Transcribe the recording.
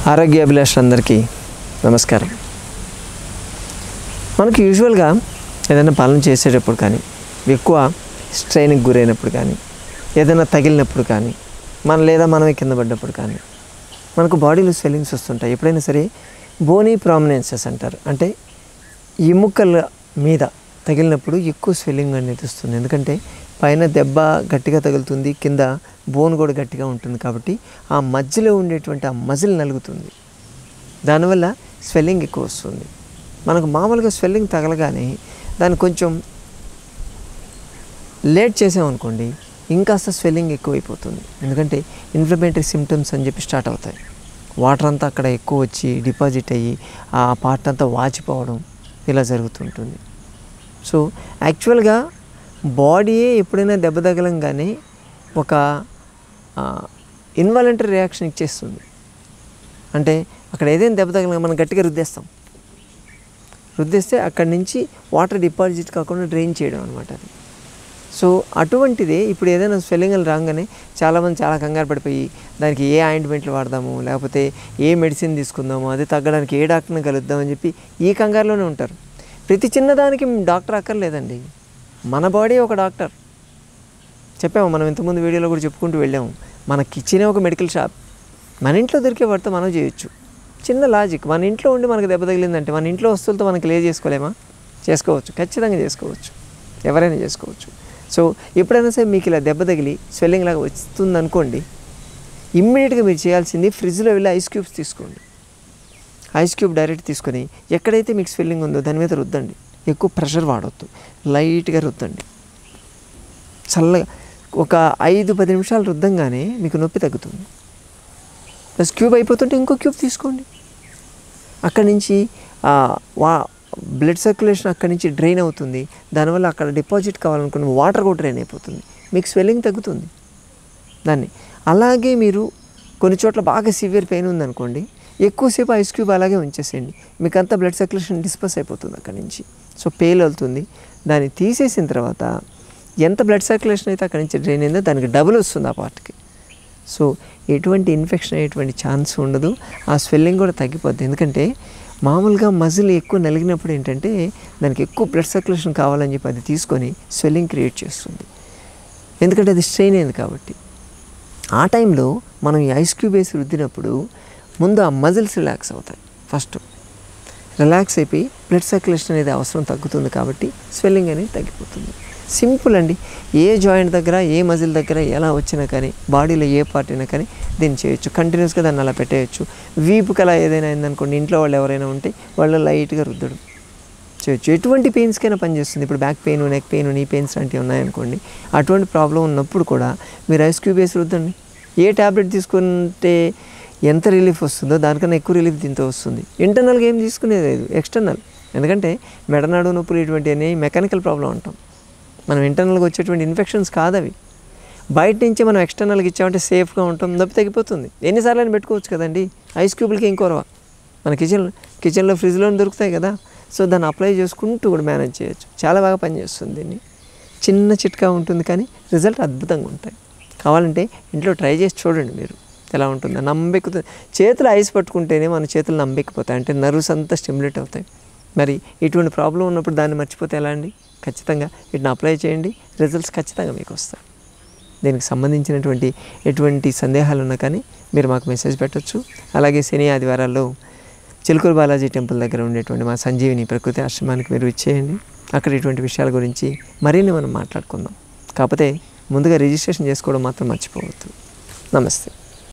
ఆరోగ్య అభిలాషులందరికీ నమస్కారం మనకు యూజువల్గా ఏదైనా పాలన చేసేటప్పుడు కానీ ఎక్కువ స్ట్రెయిన్కి గురైనప్పుడు కానీ ఏదైనా తగిలినప్పుడు కానీ మన లేదా మనమే కింద పడ్డప్పుడు కానీ మనకు బాడీలో స్వెల్లింగ్స్ వస్తుంటాయి ఎప్పుడైనా సరే బోనీ ప్రామినెన్సెస్ అంటారు అంటే ఎముకల మీద తగిలినప్పుడు ఎక్కువ స్వెల్లింగ్ అనేది వస్తుంది ఎందుకంటే పైన దెబ్బ గట్టిగా తగులుతుంది కింద బోన్ కూడా గట్టిగా ఉంటుంది కాబట్టి ఆ మధ్యలో ఉండేటువంటి ఆ మజిల్ నలుగుతుంది దానివల్ల స్వెల్లింగ్ ఎక్కువ వస్తుంది మనకు మామూలుగా స్వెల్లింగ్ తగలగానే దాన్ని కొంచెం లేట్ చేసామనుకోండి ఇంకాస్త స్వెల్లింగ్ ఎక్కువైపోతుంది ఎందుకంటే ఇన్ఫ్లమేటరీ సిమ్టమ్స్ అని చెప్పి స్టార్ట్ అవుతాయి వాటర్ అంతా అక్కడ ఎక్కువ వచ్చి డిపాజిట్ అయ్యి ఆ పార్ట్ అంతా వాచిపోవడం ఇలా జరుగుతుంటుంది సో యాక్చువల్గా బాడీయే ఎప్పుడైనా దెబ్బ తగలంగానే ఒక ఇన్వాలంటరీ రియాక్షన్ ఇచ్చేస్తుంది అంటే అక్కడ ఏదైనా దెబ్బ తగలంగా మనం గట్టిగా రుద్దేస్తాం రుద్దేస్తే అక్కడి నుంచి వాటర్ డిపాజిట్ కాకుండా డ్రైన్ చేయడం అనమాట అది సో అటువంటిదే ఇప్పుడు ఏదైనా స్వెల్లింగ్లు రాగానే చాలామంది చాలా కంగారు పడిపోయి దానికి ఏ ఆయింట్మెంట్లు వాడదాము లేకపోతే ఏ మెడిసిన్ తీసుకుందాము అది తగ్గడానికి ఏ డాక్టర్ని కలుద్దామని చెప్పి ఈ కంగారులోనే ఉంటారు ప్రతి చిన్నదానికి డాక్టర్ అక్కర్లేదండి మన బాడీ ఒక డాక్టర్ చెప్పాము మనం ఇంతకుముందు వీడియోలో కూడా చెప్పుకుంటూ వెళ్ళాము మన కిచెనే ఒక మెడికల్ షాప్ మన ఇంట్లో దొరికే వాటితో మనం చేయొచ్చు చిన్న లాజిక్ మన ఇంట్లో ఉండి మనకు దెబ్బ తగిలిందంటే మన ఇంట్లో వస్తువులతో మనకి లే చేసుకోలేమా చేసుకోవచ్చు ఖచ్చితంగా చేసుకోవచ్చు ఎవరైనా చేసుకోవచ్చు సో ఎప్పుడైనా సరే మీకు ఇలా దెబ్బ తగిలి స్వెల్లింగ్ లాగా వస్తుంది అనుకోండి ఇమ్మీడియట్గా మీరు చేయాల్సింది ఫ్రిడ్జ్లో వెళ్ళి ఐస్ క్యూబ్స్ తీసుకోండి ఐస్ క్యూబ్ డైరెక్ట్ తీసుకొని ఎక్కడైతే మీకు స్వెల్లింగ్ ఉందో దాని మీద రుద్దండి ఎక్కువ ప్రెషర్ వాడవద్దు లైట్గా రుద్దండి చల్లగా ఒక ఐదు పది నిమిషాలు రుద్దంగానే మీకు నొప్పి తగ్గుతుంది ప్లస్ క్యూబ్ అయిపోతుంటే ఇంకో క్యూబ్ తీసుకోండి అక్కడి నుంచి ఆ, వా బ్లడ్ సర్క్యులేషన్ అక్కడి నుంచి డ్రైన్ అవుతుంది దానివల్ల అక్కడ డిపాజిట్ కావాలనుకున్న వాటర్ కూడా డ్రైన్ అయిపోతుంది మీకు స్వెల్లింగ్ తగ్గుతుంది దాన్ని అలాగే మీరు కొన్ని చోట్ల బాగా సివియర్ పెయిన్ ఉందనుకోండి ఎక్కువసేపు ఐస్ క్యూబ్ అలాగే ఉంచేసేయండి మీకు అంతా బ్లడ్ సర్క్యులేషన్ డిస్పస్ అయిపోతుంది అక్కడి నుంచి సో పెయిన్ వెళ్తుంది దాన్ని తీసేసిన తర్వాత ఎంత బ్లడ్ సర్క్యులేషన్ అయితే అక్కడి నుంచి డ్రైన్ అయిందో దానికి డబుల్ వస్తుంది ఆ పార్ట్కి సో ఎటువంటి ఇన్ఫెక్షన్ అయ్యేటువంటి ఛాన్స్ ఉండదు ఆ స్వెల్లింగ్ కూడా తగ్గిపోద్ది ఎందుకంటే మామూలుగా మజిల్ ఎక్కువ నలిగినప్పుడు ఏంటంటే దానికి ఎక్కువ బ్లడ్ సర్క్యులేషన్ కావాలని చెప్పి అది తీసుకొని స్వెల్లింగ్ క్రియేట్ చేస్తుంది ఎందుకంటే అది స్ట్రెయిన్ అయింది కాబట్టి ఆ టైంలో మనం ఈ ఐస్ క్యూబ్ వేసి రుద్దినప్పుడు ముందు ఆ మజిల్స్ రిలాక్స్ అవుతాయి ఫస్ట్ రిలాక్స్ అయిపోయి బ్లడ్ సర్క్యులేషన్ అనేది అవసరం తగ్గుతుంది కాబట్టి స్వెల్లింగ్ అనేది తగ్గిపోతుంది సింపుల్ అండి ఏ జాయింట్ దగ్గర ఏ మజిల్ దగ్గర ఎలా వచ్చినా కానీ బాడీలో ఏ పార్ట్ అయినా కానీ దీన్ని చేయొచ్చు కంటిన్యూస్గా దాన్ని అలా పెట్టేయచ్చు వీపుకి అలా ఏదైనా అయిందనుకోండి ఇంట్లో వాళ్ళు ఎవరైనా ఉంటే వాళ్ళు లైట్గా రుద్దడం చేయొచ్చు ఎటువంటి పెయిన్స్కైనా పనిచేస్తుంది ఇప్పుడు back pain neck pain knee pains లాంటివి ఉన్నాయనుకోండి అటువంటి ప్రాబ్లం ఉన్నప్పుడు కూడా మీరు ఐస్ క్యూబ్ వేసి రుద్దండి ఏ ట్యాబ్లెట్ తీసుకుంటే ఎంత రిలీఫ్ వస్తుందో దానికన్నా ఎక్కువ రిలీఫ్ దీంతో వస్తుంది ఇంటర్నల్గా ఏం తీసుకునేది లేదు ఎక్స్టర్నల్ ఎందుకంటే మెడనాడు నొప్పులు ఇటువంటివన్నీ మెకానికల్ ప్రాబ్లం అంటాం మనం ఇంటర్నల్గా వచ్చేటువంటి ఇన్ఫెక్షన్స్ కాదు అవి బయట నుంచి మనం ఎక్స్టర్నల్గా ఇచ్చామంటే సేఫ్గా ఉంటాం నొప్పి తగ్గిపోతుంది ఎన్నిసార్లు అయినా పెట్టుకోవచ్చు కదండి ఐస్ క్యూబులకి ఏం కొరవ మన కిచెన్ కిచెన్లో ఫ్రిడ్జ్లో దొరుకుతాయి కదా సో దాన్ని అప్లై చేసుకుంటూ కూడా మేనేజ్ చేయొచ్చు చాలా బాగా పనిచేస్తుంది దీన్ని చిన్న చిట్కా ఉంటుంది కానీ రిజల్ట్ అద్భుతంగా ఉంటాయి కావాలంటే ఇంట్లో ట్రై చేసి చూడండి మీరు ఎలా ఉంటుందో నమ్మెక్కుతుంది చేతులు ఐస్ పట్టుకుంటేనే మన చేతులు నమ్మెక్కిపోతాయి అంటే నర్వ్స్ అంతా స్టిమ్యులేట్ అవుతాయి మరి ఇటువంటి ప్రాబ్లం ఉన్నప్పుడు దాన్ని మర్చిపోతే ఎలా అండి ఖచ్చితంగా వీటిని అప్లై చేయండి రిజల్ట్స్ ఖచ్చితంగా మీకు వస్తాయి దీనికి సంబంధించినటువంటి ఎటువంటి సందేహాలు ఉన్నా కానీ మీరు మాకు మెసేజ్ పెట్టొచ్చు అలాగే శని ఆదివారాల్లో చిలుకూరు బాలాజీ టెంపుల్ దగ్గర ఉండేటువంటి మా సంజీవిని ప్రకృతి ఆశ్రమానికి మీరు ఇచ్చేయండి అక్కడ ఇటువంటి విషయాల గురించి మరిన్ని మనం మాట్లాడుకుందాం కాకపోతే ముందుగా రిజిస్ట్రేషన్ చేసుకోవడం మాత్రం మర్చిపోవద్దు నమస్తే